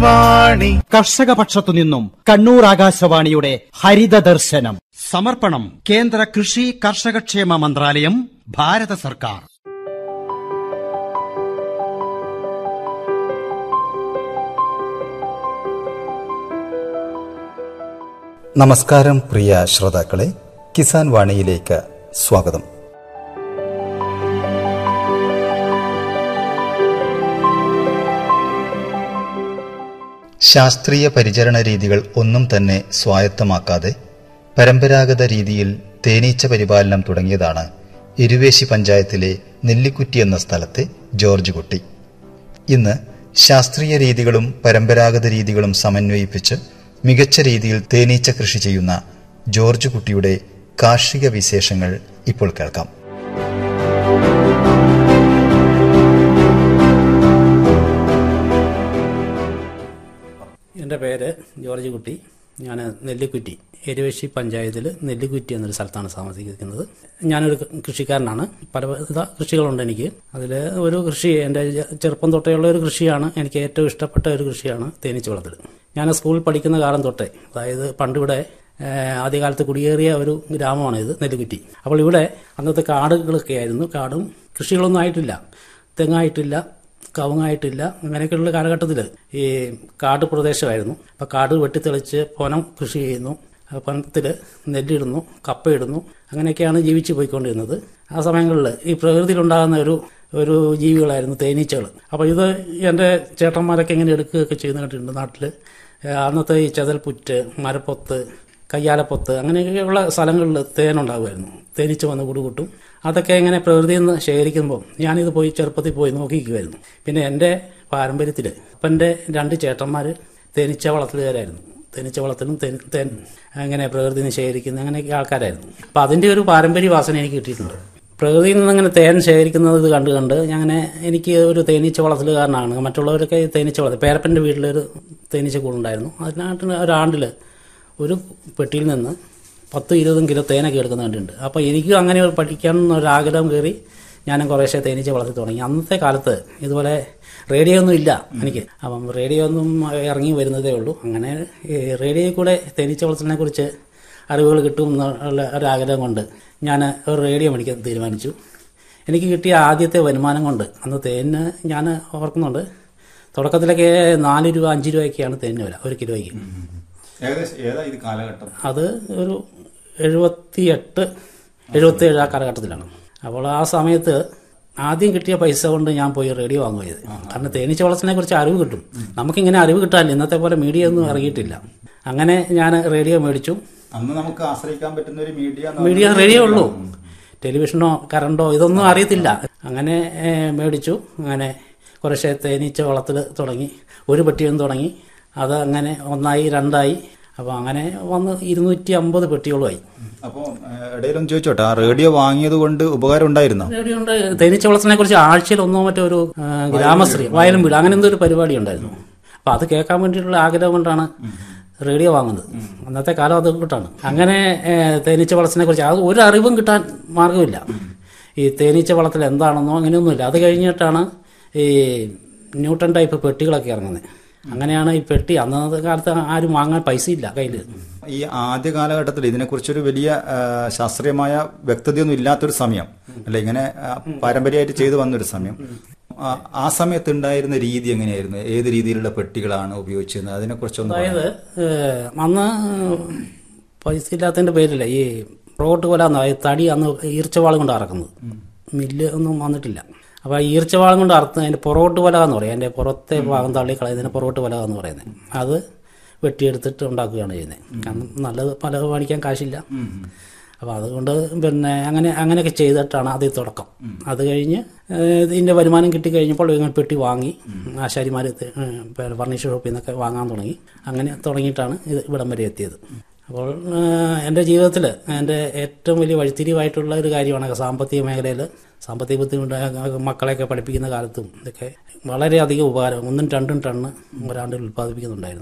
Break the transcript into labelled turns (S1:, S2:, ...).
S1: വാണി
S2: കർഷക പക്ഷത്തു നിന്നും കണ്ണൂർ ആകാശവാണിയുടെ ഹരിത ദർശനം സമർപ്പണം കേന്ദ്ര കൃഷി കർഷകക്ഷേമ മന്ത്രാലയം ഭാരത സർക്കാർ
S3: നമസ്കാരം പ്രിയ ശ്രോതാക്കളെ കിസാൻ വാണിയിലേക്ക് സ്വാഗതം ശാസ്ത്രീയ പരിചരണ രീതികൾ ഒന്നും തന്നെ സ്വായത്തമാക്കാതെ പരമ്പരാഗത രീതിയിൽ തേനീച്ച പരിപാലനം തുടങ്ങിയതാണ് ഇരുവേശി പഞ്ചായത്തിലെ നെല്ലിക്കുറ്റി എന്ന സ്ഥലത്തെ ജോർജ് കുട്ടി ഇന്ന് ശാസ്ത്രീയ രീതികളും പരമ്പരാഗത രീതികളും സമന്വയിപ്പിച്ച് മികച്ച രീതിയിൽ തേനീച്ച കൃഷി ചെയ്യുന്ന ജോർജ് കുട്ടിയുടെ കാർഷിക വിശേഷങ്ങൾ ഇപ്പോൾ കേൾക്കാം
S4: എൻ്റെ പേര് ജോർജ് കുട്ടി ഞാൻ നെല്ലിക്കുറ്റി എരുവേശി പഞ്ചായത്തിൽ നെല്ലിക്കുറ്റി എന്നൊരു സ്ഥലത്താണ് താമസിക്കുന്നത് ഞാനൊരു കൃഷിക്കാരനാണ് പലവിധ കൃഷികളുണ്ട് എനിക്ക് അതിൽ ഒരു കൃഷി എൻ്റെ ചെറുപ്പം തൊട്ടേയുള്ള ഒരു കൃഷിയാണ് എനിക്ക് ഏറ്റവും ഇഷ്ടപ്പെട്ട ഒരു കൃഷിയാണ് തേനീച്ച വളർത്തൽ ഞാൻ സ്കൂളിൽ പഠിക്കുന്ന കാലം തൊട്ടേ അതായത് പണ്ടിവിടെ ഏഹ്, ആദ്യകാലത്ത് കുടിയേറിയ ഒരു ഗ്രാമമാണ് ഇത് നെല്ലിക്കുറ്റി അപ്പോൾ ഇവിടെ അന്നത്തെ കാടുകളൊക്കെ ആയിരുന്നു കാടും കൃഷികളൊന്നും ആയിട്ടില്ല തെങ്ങായിട്ടില്ല കവുങ്ങായിട്ടില്ല അങ്ങനെയൊക്കെയുള്ള കാലഘട്ടത്തിൽ ഈ കാട് പ്രദേശമായിരുന്നു അപ്പോൾ കാട് വെട്ടിത്തെളിച്ച് പൊനം കൃഷി ചെയ്യുന്നു ആ പൊനത്തിൽ നെല്ലിടുന്നു കപ്പയിടുന്നു അങ്ങനെയൊക്കെയാണ് ജീവിച്ചു പോയിക്കൊണ്ടിരുന്നത് ആ സമയങ്ങളിൽ ഈ പ്രകൃതിയിലുണ്ടാകുന്ന ഒരു ഒരു ജീവികളായിരുന്നു തേനീച്ചകൾ അപ്പോൾ ഇത് എൻ്റെ ചേട്ടന്മാരൊക്കെ ഇങ്ങനെ എടുക്കുകയൊക്കെ ചെയ്യുന്ന കണ്ടിട്ടുണ്ട് നാട്ടിൽ അന്നത്തെ ഈ ചെതൽപുറ്റ് മരപ്പൊത്ത് കയ്യാലപ്പൊത്ത് അങ്ങനെയൊക്കെയുള്ള സ്ഥലങ്ങളിൽ തേനുണ്ടാകുമായിരുന്നു തേനീച്ച വന്ന് കൂടുകൂട്ടും അതൊക്കെ ഇങ്ങനെ പ്രകൃതിയിൽ നിന്ന് ശേഖരിക്കുമ്പോൾ ഞാനിത് പോയി ചെറുപ്പത്തിൽ പോയി നോക്കിക്കുമായിരുന്നു പിന്നെ എൻ്റെ പാരമ്പര്യത്തിൽ അപ്പൻ്റെ രണ്ട് ചേട്ടന്മാർ തേനീച്ച വളർത്തലുകാരായിരുന്നു തേനീച്ച വളർത്തലും തേൻ തേൻ അങ്ങനെ പ്രകൃതിയിൽ നിന്ന് ശേഖരിക്കുന്ന അങ്ങനെയൊക്കെ ആൾക്കാരായിരുന്നു അപ്പം അതിൻ്റെ ഒരു പാരമ്പര്യ വാസന എനിക്ക് കിട്ടിയിട്ടുണ്ട് പ്രകൃതിയിൽ നിന്ന് അങ്ങനെ തേൻ ശേഖരിക്കുന്നത് ഇത് കണ്ട് കണ്ട് അങ്ങനെ എനിക്ക് ഒരു തേനീച്ച വളർത്തലുകാരനാണ് മറ്റുള്ളവരൊക്കെ ഈ തേനീച്ച വളർത്തൽ പേരപ്പൻ്റെ വീട്ടിലൊരു തേനീച്ച കൂടുണ്ടായിരുന്നു അതിനായിട്ട് ഒരാണ്ടിൽ ഒരു പെട്ടിയിൽ നിന്ന് പത്ത് ഇരുപതും കിലോ തേനൊക്കെ എടുക്കുന്ന കണ്ടിട്ടുണ്ട് അപ്പോൾ എനിക്കും അങ്ങനെ ഒരു പഠിക്കാൻ ഒരു ആഗ്രഹം കയറി ഞാനും കുറേശ്ശെ തേനീച്ച വളർത്തി തുടങ്ങി അന്നത്തെ കാലത്ത് ഇതുപോലെ റേഡിയോ ഒന്നും ഇല്ല എനിക്ക് അപ്പം റേഡിയോ ഒന്നും ഇറങ്ങി വരുന്നതേ ഉള്ളൂ അങ്ങനെ ഈ റേഡിയോയിൽ കൂടെ തേനീച്ച വളർത്തലിനെ കുറിച്ച് അറിവുകൾ കിട്ടും എന്നുള്ള ഒരു ആഗ്രഹം കൊണ്ട് ഞാൻ ഒരു റേഡിയോ മേടിക്കാൻ തീരുമാനിച്ചു എനിക്ക് കിട്ടിയ ആദ്യത്തെ വരുമാനം കൊണ്ട് അന്ന് തേനിന് ഞാൻ ഓർക്കുന്നുണ്ട് തുടക്കത്തിലൊക്കെ നാല് രൂപ അഞ്ച് രൂപയൊക്കെയാണ് തേനിന് വില ഒരു കിലോയ്ക്ക്
S3: ഏകദേശം ഏതാ ഇത് കാലഘട്ടം
S4: അത് ഒരു എഴുപത്തിയെട്ട് എഴുപത്തിയേഴ് ആ കാലഘട്ടത്തിലാണ് അപ്പോൾ ആ സമയത്ത് ആദ്യം കിട്ടിയ പൈസ കൊണ്ട് ഞാൻ പോയി റേഡിയോ വാങ്ങുകയത് കാരണം തേനീച്ച വളർത്തലിനെ കുറിച്ച് അറിവ് കിട്ടും നമുക്കിങ്ങനെ അറിവ് കിട്ടാനില്ല ഇന്നത്തെ പോലെ മീഡിയ ഒന്നും ഇറങ്ങിയിട്ടില്ല അങ്ങനെ ഞാൻ റേഡിയോ മേടിച്ചു
S3: അന്ന് നമുക്ക് ആശ്രയിക്കാൻ പറ്റുന്ന ഒരു മീഡിയ
S4: മീഡിയ റേഡിയോ ഉള്ളൂ ടെലിവിഷനോ കറണ്ടോ ഇതൊന്നും അറിയത്തില്ല അങ്ങനെ ഏ, മേടിച്ചു അങ്ങനെ കുറേശ്ശെ തേനീച്ച വളർത്തൽ തുടങ്ങി ഒരു പെട്ടിയും തുടങ്ങി അത് അങ്ങനെ ഒന്നായി രണ്ടായി അപ്പോൾ അങ്ങനെ വന്ന് ഇരുന്നൂറ്റി അമ്പത് പെട്ടിയോളമായി
S3: അപ്പോ ഇടയിലൊന്നും ചോദിച്ചോട്ടെ ആ റേഡിയോ വാങ്ങിയത് കൊണ്ട് ഉപകാരം ഉണ്ടായിരുന്നോ
S4: റേഡിയോ ഉണ്ട് തേനീച്ച വളർത്തലിനെ കുറിച്ച് ആഴ്ചയിൽ ഒന്നോ മറ്റോ ഒരു ആ, ഗ്രാമശ്രീ വയലും വീട് അങ്ങനെ എന്തോ ഒരു പരിപാടി ഉണ്ടായിരുന്നു അപ്പൊ അത് കേൾക്കാൻ വേണ്ടിയിട്ടുള്ള ആഗ്രഹം കൊണ്ടാണ് റേഡിയോ വാങ്ങുന്നത് അന്നത്തെ കാലം അത് കൂട്ടാണ് അങ്ങനെ ഏ, തേനീച്ച വളർത്തലിനെ കുറിച്ച് അത് ഒരു അറിവും കിട്ടാൻ മാർഗമില്ല ഈ തേനീച്ച വളർത്തൽ എന്താണെന്നോ അങ്ങനെയൊന്നുമില്ല അത് കഴിഞ്ഞിട്ടാണ് ഈ ന്യൂട്ടൺ ടൈപ്പ് പെട്ടികളൊക്കെ ഇറങ്ങുന്നത് അങ്ങനെയാണ് ഈ പെട്ടി അന്നത്തെ കാലത്ത് ആരും വാങ്ങാൻ പൈസ ഇല്ല കയ്യിൽ
S3: ഈ ആദ്യ കാലഘട്ടത്തിൽ ഇതിനെക്കുറിച്ചൊരു വലിയ ആ, ശാസ്ത്രീയമായ വ്യക്തതയൊന്നും ഇല്ലാത്തൊരു സമയം അല്ലെ ഇങ്ങനെ ആ, പാരമ്പര്യമായിട്ട് ചെയ്തു വന്നൊരു സമയം ആ, ആ സമയത്ത് ഉണ്ടായിരുന്ന രീതി എങ്ങനെയായിരുന്നു ഏത് രീതിയിലുള്ള പെട്ടികളാണ് ഉപയോഗിച്ചിരുന്നത് അതിനെക്കുറിച്ചൊന്ന് പറയാമോ?
S4: അതായത് ഏഹ്, അന്ന് പൈസ ഇല്ലാത്തതിന്റെ പേരില്ല ഈ പ്രോട്ട് കൊല തടി അന്ന് ഈർച്ചവാളം കൊണ്ട് അറക്കുന്നത് മില്ല് ഒന്നും വന്നിട്ടില്ല അപ്പോൾ ഈ ഈർച്ചവാളം കൊണ്ട് അറുത്ത് അതിന്റെ പുറകോട്ട് കൊല എന്ന് പറയും അതിന്റെ പുറത്തെ ഭാഗം തള്ളി കളയുന്നതിന് പുറകോട്ട് കൊല എന്ന് പറയുന്നത് അത് വെട്ടിയെടുത്തിട്ട് ഉണ്ടാക്കുകയാണ് ചെയ്യുന്നത് കാരണം നല്ലത് പലത് മേടിക്കാൻ കാശില്ല അപ്പോൾ അതുകൊണ്ട് പിന്നെ അങ്ങനെ അങ്ങനെയൊക്കെ ചെയ്തിട്ടാണ് ആദ്യ തുടക്കം അത് കഴിഞ്ഞ് ഏഹ്, ഇതിന്റെ വരുമാനം കിട്ടി കഴിഞ്ഞപ്പോൾ ഇങ്ങനെ പെട്ടി വാങ്ങി ആശാരിമാർ ഫർണിച്ചർ ഷോപ്പിൽ നിന്നൊക്കെ വാങ്ങാൻ തുടങ്ങി അങ്ങനെ തുടങ്ങിയിട്ടാണ് ഇത് ഇവിടം വരെ എത്തിയത് അപ്പോൾ ഏഹ്, എൻ്റെ ജീവിതത്തിൽ എൻ്റെ ഏറ്റവും വലിയ വഴിത്തിരിവായിട്ടുള്ള ഒരു കാര്യമാണ് സാമ്പത്തിക മേഖലയിൽ സാമ്പത്തിക ബുദ്ധിമുട്ട് മക്കളെയൊക്കെ പഠിപ്പിക്കുന്ന കാലത്തും ഇതൊക്കെ വളരെയധികം ഉപകാരം ഒന്നും രണ്ടും ടണ്ണ് ഒരാണ്ടിൽ ഉൽപ്പാദിപ്പിക്കുന്നുണ്ടായിരുന്നു